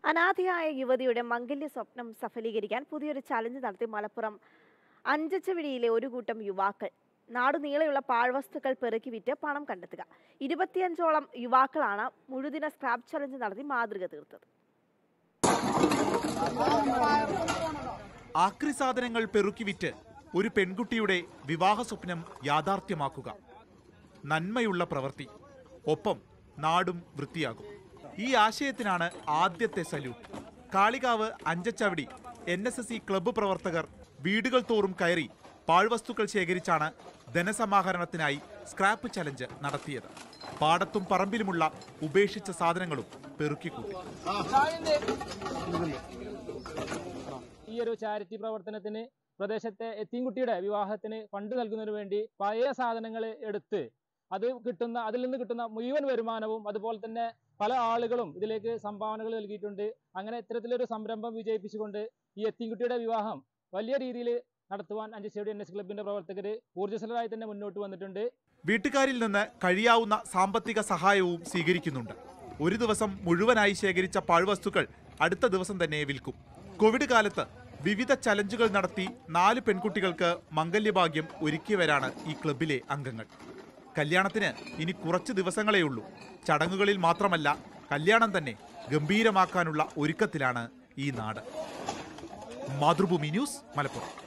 അനാഥയായ യുവതിയുടെ മംഗല്യ സ്വപ്നം സഫലീകരിക്കാൻ പുതിയൊരു ചലഞ്ച് നടത്തി മലപ്പുറം അഞ്ചച്ചവിടിയിലെ ഒരു കൂട്ടം യുവാക്കൾ നാടുനീളെയുള്ള പാഴ്വസ്തുക്കൾ പെറുക്കി വിറ്റ് പണം കണ്ടെത്തുക ഇരുപത്തിയഞ്ചോളം യുവാക്കളാണ് മുഴുദിന സ്ക്രാപ്പ് ചലഞ്ച് നടത്തി മാതൃക തീർത്തത് ആക്രി സാധനങ്ങൾ പെറുക്കി വിറ്റ് ഒരു പെൺകുട്ടിയുടെ വിവാഹ സ്വപ്നം യാഥാർത്ഥ്യമാക്കുക നന്മയുള്ള പ്രവൃത്തി ഒപ്പം നാടും വൃത്തിയാകും ഈ ആശയത്തിനാണ് ആദ്യത്തെ salute Kalikavu Anchachavadi N S S E club പ്രവർത്തകർ വീടുകൾ തോറും കയറി പാഴ്വസ്തുക്കൾ ശേഖരിച്ചാണ് ധനസമാഹരണത്തിനായി സ്ക്രാപ്പ് ചലഞ്ച് നടത്തിയത് പാടത്തും പറമ്പിലുമുള്ള ഉപേക്ഷിച്ച സാധനങ്ങളും പെറുക്കിക്കൂട്ടി ഈ ഒരു ചാരിറ്റി പ്രവർത്തനത്തിന് പ്രദേശത്തെ എത്തിൻകുട്ടിയുടെ വിവാഹത്തിന് ഫണ്ട് നൽകുന്നതിന് വേണ്ടി പഴയ സാധനങ്ങൾ എടുത്ത് അത് കിട്ടുന്ന അതിൽ നിന്ന് കിട്ടുന്ന മുഴുവൻ വരുമാനവും അതുപോലെ തന്നെ പല ആളുകളും ഇതിലേക്ക് സംഭാവനകൾ നൽകിയിട്ടുണ്ട് അങ്ങനെ ഇത്തരത്തിലൊരു സംരംഭം വിജയിപ്പിച്ചുകൊണ്ട് ഈ എത്തിൻകുട്ടിയുടെ വിവാഹം വലിയ രീതിയിൽ നടത്തുവാൻ അഞ്ചശ്ശേരി എൻ എസ് ക്ലബിന്റെ പ്രവർത്തകർ ഊർജ്ജസ്വലരായി തന്നെ മുന്നോട്ട് വന്നിട്ടുണ്ട് വീട്ടുകാരിൽ നിന്ന് കഴിയാവുന്ന സാമ്പത്തിക സഹായവും സ്വീകരിക്കുന്നുണ്ട് ഒരു ദിവസം മുഴുവനായി ശേഖരിച്ച പാഴ്വസ്തുക്കൾ അടുത്ത ദിവസം തന്നെ വിൽക്കും കോവിഡ് കാലത്ത് വിവിധ ചലഞ്ചുകൾ നടത്തി നാല് പെൺകുട്ടികൾക്ക് മംഗല്യഭാഗ്യം ഒരുക്കിയവരാണ് ഈ ക്ലബിലെ അംഗങ്ങൾ കല്യാണത്തിന് ഇനി കുറച്ച് ദിവസങ്ങളേ ഉള്ളൂ ചടങ്ങുകളിൽ മാത്രമല്ല കല്യാണം തന്നെ ഗംഭീരമാക്കാനുള്ള ഒരുക്കത്തിലാണ് ഈ നാട് മാതൃഭൂമി ന്യൂസ് മലപ്പുറം